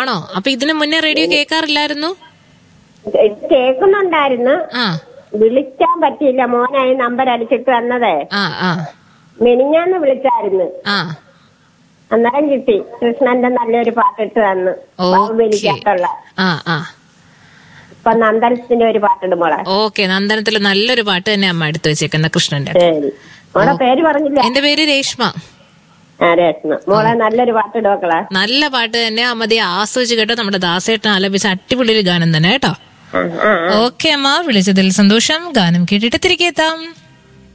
ആണോ അപ്പൊ ഇതിനു മുന്നേ റേഡിയോ കേൾക്കാറില്ലായിരുന്നു ഇത് കേൾക്കുന്നുണ്ടായിരുന്നു ആ വിളിക്കാൻ പറ്റിയില്ല മോനായി നമ്പർ അടിച്ചിട്ട് വന്നതേ ആ ആ മിനിഞ്ഞാന്ന് വിളിച്ചായിരുന്നു ആ അന്നേരം കിട്ടി കൃഷ്ണന്റെ നല്ലൊരു പാട്ടിട്ട് തന്നു ഓക്കേ. ബാഹുബലിക്കകത്തുള്ള ആ ആ ഇപ്പൊ നന്ദനത്തിന്റെ ഒരു പാട്ടിട് മോളെ ഓക്കെ നന്ദനത്തില് നല്ലൊരു പാട്ട് തന്നെ അമ്മ എടുത്തു വെച്ചേക്കുന്ന കൃഷ്ണന്റെ ശരി മോളെ പേര് പറഞ്ഞില്ല എന്റെ പേര് രേഷ്മ ആ രേഷ്മ മോളെ നല്ലൊരു പാട്ടിട് മക്കളെ നല്ല പാട്ട് തന്നെ അമ്മതി ആസ്വദിച്ച് കേട്ടോ നമ്മുടെ ദാസേട്ടൻ ആലപിച്ച അടിപൊളി ഒരു ഗാനം തന്നെ കേട്ടോ ആ ആ ഓക്കെ അമ്മ വിളിച്ചതിൽ സന്തോഷം ഗാനം കേട്ടിട്ട് തിരികെ എത്താം